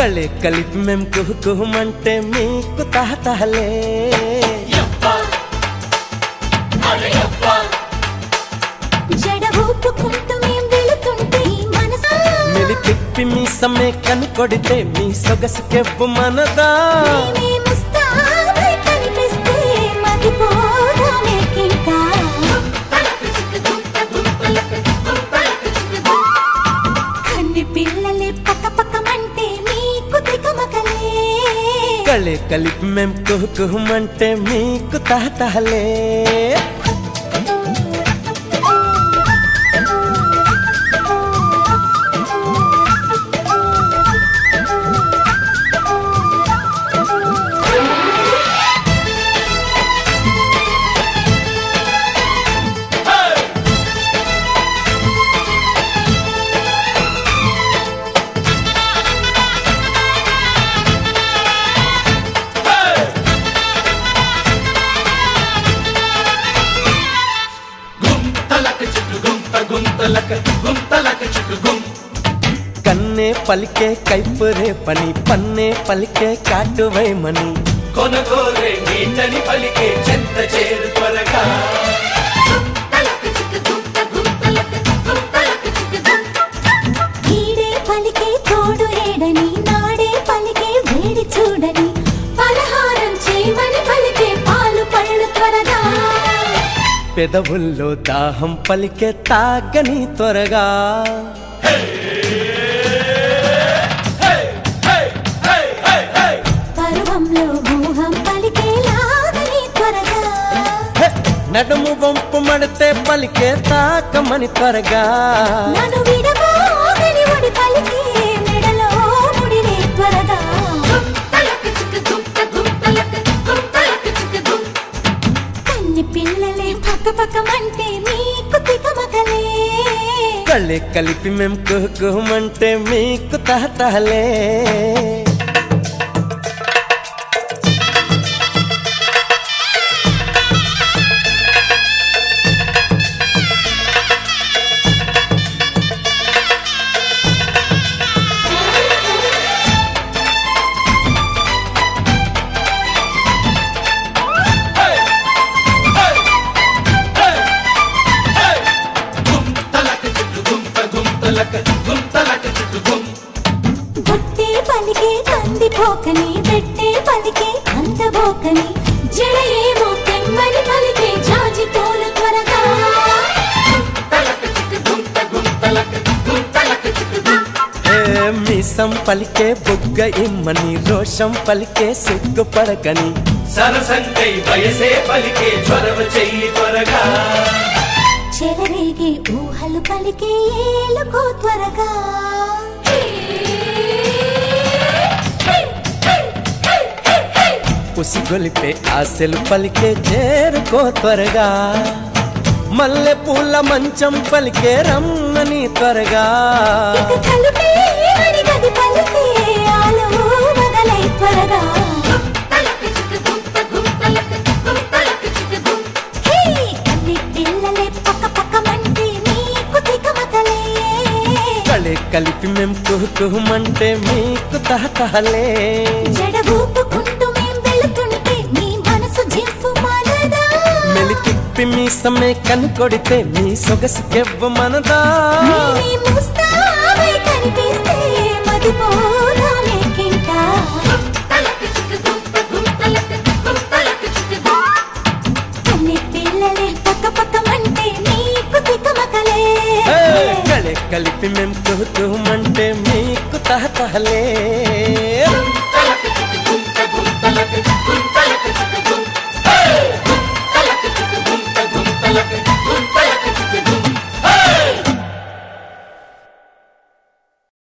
కళే కలిపి మేం కుహు కుహుమంటే మీకు తహతహలే జడ ఊపుకుంటూ మేం వెళుతుంటే ఈ మనసు మిలి తిప్పి మీ సమ్మె కనుకొడితే మీ సొగసుకెవ్వు మనదా మేమే ముస్తాబై కనిపిస్తే మతిపోదామేకింకా. కన్ని పిల్లలే పక్క పక్కమంటే మీకు తికమకలే కళే కలిపి మేం కుహు కుహుమంటే మీకు తహతహలే కన్నే పలికే కైపురే పని పన్నే పలికే కాటువైమని కొనగోరే నీటని పలికే చెంత చేరు త్వరగా ఈడే పలికే తోడు ఏడని నాడే పలికే వేడి చూడని పలహారం చేయమని పలికే పాలు పళ్ళు త్వరగా పెదవుల్లో దాహం పలికే తాగని త్వరగా పర్వంలో మోహం పలికే లాగని త్వరగా హె! నడుము వంపు మడితే పలికే తాకమని త్వరగా నన్ను విడబోగని ఒడి పలికే మెడలో ముడిరే త్వరగా కన్ని పిల్లలే పక్క పక్కమంటే మీకు తికమకలే కళ్ళే కలిపి మేం కుహు కుహుమంటే మీకు తహతహలే బుట్టే పలికే కందిపోకని పెట్టే పలికే అందబోకని జడ ఏమో తెమ్మని పలికే జాజి పూలు త్వరగా ఏ మీసం పలికే బుగ్గ ఇమ్మని రోషం పలికే సిగ్గుపడకని సరసంకై వయసే పలికే జ్వరవ చెయ్యి త్వరగా చెలరేగే ఊహలు పలికే ఏలుకో త్వరగా ఉసిగొలిపే ఆశలు పలికే చేరుకో త్వరగా మల్లె పూల మంచం పలికే రమ్మని త్వరగా ఇక తలుపే అని గది పలికే ఆలో మొదలై త్వరగా హే, కన్ని పిల్లలే పక్క పక్కమంటే నీకు తికమకలే కళే కలిపి మేం కుహు కుహుమంటే మీకు తహతహలే జడ ఊపుకుంటూ మేం వెళుతుంటే మీ మనసు జింపు మనదా మెలి తిప్పి మీ సమ్మె కనుకొడితే మీ సొగసుకెవ్వ మనదా మేమే ముస్తాబై కనిపిస్తే మదిపోదామేకింకా. కన్ని పిల్లలే పక్క పక్కమంటే నీకు తికమకలే ఏ, కళే కలిపి మేం కుహు కుహుమంటే మీకు తహతహలే గుంతలక